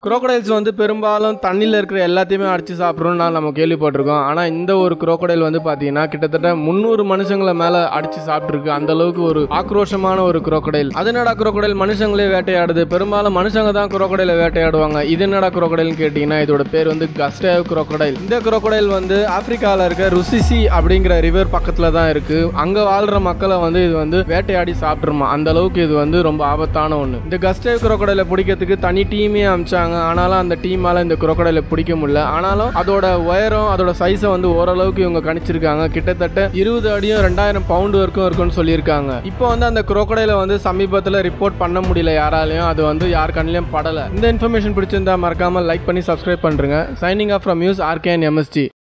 குரோக்கடைல்ஸ் வந்து பெரும்பாலும் தண்ணியில் இருக்கிற எல்லாத்தையுமே அடிச்சு சாப்பிட்றோம்னு நம்ம கேள்விப்பட்டிருக்கோம் ஆனால் இந்த ஒரு குரோக்கடைல் வந்து பார்த்தீங்கன்னா கிட்டத்தட்ட முந்நூறு மனுஷங்களை மேலே அடிச்சு சாப்பிட்ருக்கு அந்த அளவுக்கு ஒரு ஆக்ரோஷமான ஒரு குரோக்கடைல் அது என்னடா குரோக்கடைல் மனுஷங்களே வேட்டையாடுது பெரும்பாலும் மனுஷங்க தான் குரோக்கடைலை வேட்டையாடுவாங்க இது என்னடா குரோக்கடைல்னு கேட்டிங்கன்னா இதோட பேர் வந்து கஸ்டேவ் குரோக்கடைல் இந்த குரோக்கடைல் வந்து ஆப்பிரிக்காவில் இருக்க ருசிசி அப்படிங்கிற ரிவர் பக்கத்தில் தான் இருக்கு அங்கே வாழ்கிற மக்களை வந்து இது வந்து வேட்டையாடி சாப்பிட்ருமா அந்த அளவுக்கு இது வந்து ரொம்ப ஆபத்தான ஒன்று இந்த கஸ்டேவ் குரோக்கடைலை பிடிக்கிறதுக்கு தனி டீமே அமிச்சாங்க ஆனாலும் அந்த டீமால இந்த குரோக்கடைலை பிடிக்க முடியல ஆனாலும் அதோட உயரம் அதோட சைஸை வந்து ஓரளவுக்கு இவங்க கணிச்சிருக்காங்க கிட்டத்தட்ட இருபது அடியும் ரெண்டாயிரம் பவுண்டு வரைக்கும் இருக்கும்னு சொல்லியிருக்காங்க இப்போ வந்து அந்த குரோக்கடைலை வந்து சமீபத்தில் ரிப்போர்ட் பண்ண முடியல யாராலையும் அது வந்து யார் கண்ணிலையும் படலை இந்த இன்ஃபர்மேஷன் பிடிச்சிருந்தா மறக்காம லைக் பண்ணி சப்ஸ்கிரைப் பண்ணுங்க signing off from news RKN MST